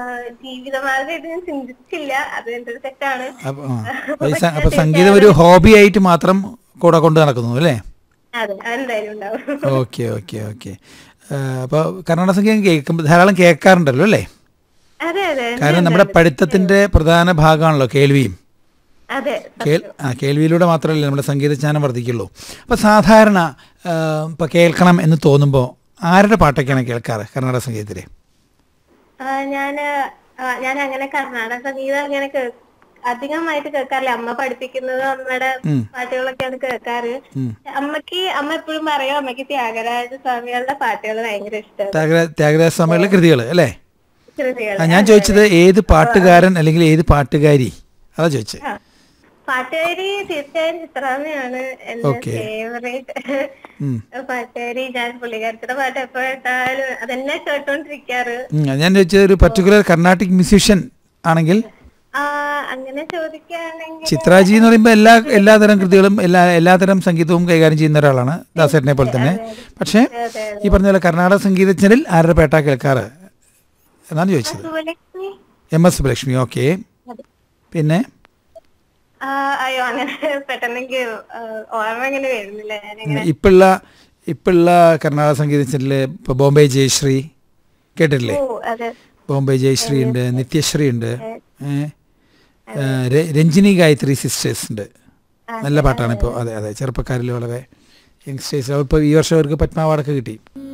ജീവിതമാർഗമായിട്ട് ഞാൻ ചിന്തിച്ചില്ല അത് എന്റെ ഒരു തെറ്റാണ് അപ്പൊ ആ. അപ്പൊ ഈ സ- അപ്പൊ സംഗീതം ഒരു ഹോബി ആയിട്ട് മാത്രം കൂടെ കൊണ്ട് നടക്കുന്നു അല്ലേ അതെ അതെന്തായാലും ഉണ്ടാവും ഓക്കെ ഓക്കെ ഓക്കെ അപ്പോൾ കർണാടക സംഗീതം കേൾക്കുമ്പോൾ ധാരാളം കേൾക്കാറുണ്ടല്ലോ അല്ലേ അതെ അതെ കാരണം നമ്മുടെ പഠിത്തത്തിന്റെ പ്രധാന ഭാഗമാണല്ലോ കേൾവിയും അതെ കേൾ ആ കേൾവിയിലൂടെ മാത്രമല്ലേ നമ്മുടെ സംഗീതജ്ഞാനം വർദ്ധിക്കുള്ളൂ അപ്പോൾ സാധാരണ ഇപ്പോൾ കേൾക്കണം എന്ന് തോന്നുമ്പോൾ ആരുടെ പാട്ടൊക്കെയാണ് കേൾക്കാറ് കർണാടക സംഗീതത്തിൽ ആ, ഞാന് ആ, ഞാൻ അങ്ങനെ കർണാടക സംഗീതം അങ്ങനെ കേ- അധികമായിട്ട് കേൾക്കാറില്ല അമ്മ പഠിപ്പിക്കുന്നത് അമ്മയുടെ പാട്ടുകളൊക്കെയാണ് കേൾക്കാറ് അമ്മക്ക് അമ്മ എപ്പോഴും പറയും അമ്മക്ക് ത്യാഗരാജ സ്വാമികളുടെ പാട്ടുകൾ ഭയങ്കര ഇഷ്ടമാണ് ത്യാഗരാജ ത്യാഗരാജ സ്വാമികളുടെ കൃതികൾ അല്ലേ കൃതികൾ ആ ഞാൻ ചോദിച്ചത് ഏത് പാട്ടുകാരൻ അല്ലെങ്കിൽ ഏത് പാട്ടുകാരി അതാ ചോദിച്ചത് ആ. പാട്ടുകാരി തീർച്ചയായും ചിത്രാമ്മയാണ് എന്റെ Okay. ഫേവറേറ്റ് ഉം. പാട്ടുകാരി ഞാൻ പുള്ളിക്കാരത്തിന്റെ പാട്ട് എപ്പോഴെത്താലും അതെന്നെ കേട്ടോണ്ടിരിക്കാറ് ഉം, ഞാൻ ചോദിച്ചത് ഒരു പർട്ടിക്കുലർ കർണാട്ടിക് മ്യൂസീഷ്യൻ ആണെങ്കിൽ ആ അങ്ങനെ ചോദിക്കുകയാണെങ്കിൽ ചിത്രാജി എന്ന് പറയുമ്പോൾ എല്ലാ എല്ലാതരം കൃതികളും എല്ലാ എല്ലാതരം സംഗീതവും കൈകാര്യം ചെയ്യുന്ന ഒരാളാണ് ദാസേട്ടനെ പോലെ തന്നെ പക്ഷേ അതെ, ഈ പറഞ്ഞ പോലെ കർണാടക സംഗീതജ്ഞരിൽ ആരുടെ പേട്ട കേൾക്കാറ് എന്നാണ് ചോദിച്ചത് Subbulakshmi M S Subbulakshmi okay പിന്നെ ആ, അയ്യോ അങ്ങനെ പെട്ടെന്നെങ്കിൽ ഓർമ്മ ഇങ്ങനെ വരുന്നില്ല ഞാനിങ്ങനെ ഇപ്പോഴുള്ള ഇപ്പോഴുള്ള കർണാടക സംഗീതജ്ഞരിൽ ഇപ്പോൾ ബോംബെ ജയശ്രീ കേട്ടിട്ടില്ലേ ഓ അതെ ബോംബെ ജയശ്രീ ഉണ്ട് നിത്യശ്രീ ഉണ്ട് ഏ, ഏ, ര- രഞ്ജിനി ഗായത്രി സിസ്റ്റേഴ്സ് ഉണ്ട് നല്ല പാട്ടാണ് ഇപ്പോൾ അതെ അതെ ചെറുപ്പക്കാരിൽ വളരെ യങ്സ്റ്റേഴ്സ് ഇപ്പോൾ ഈ വർഷം അവർക്ക് പത്മാവാടൊക്കെ കിട്ടി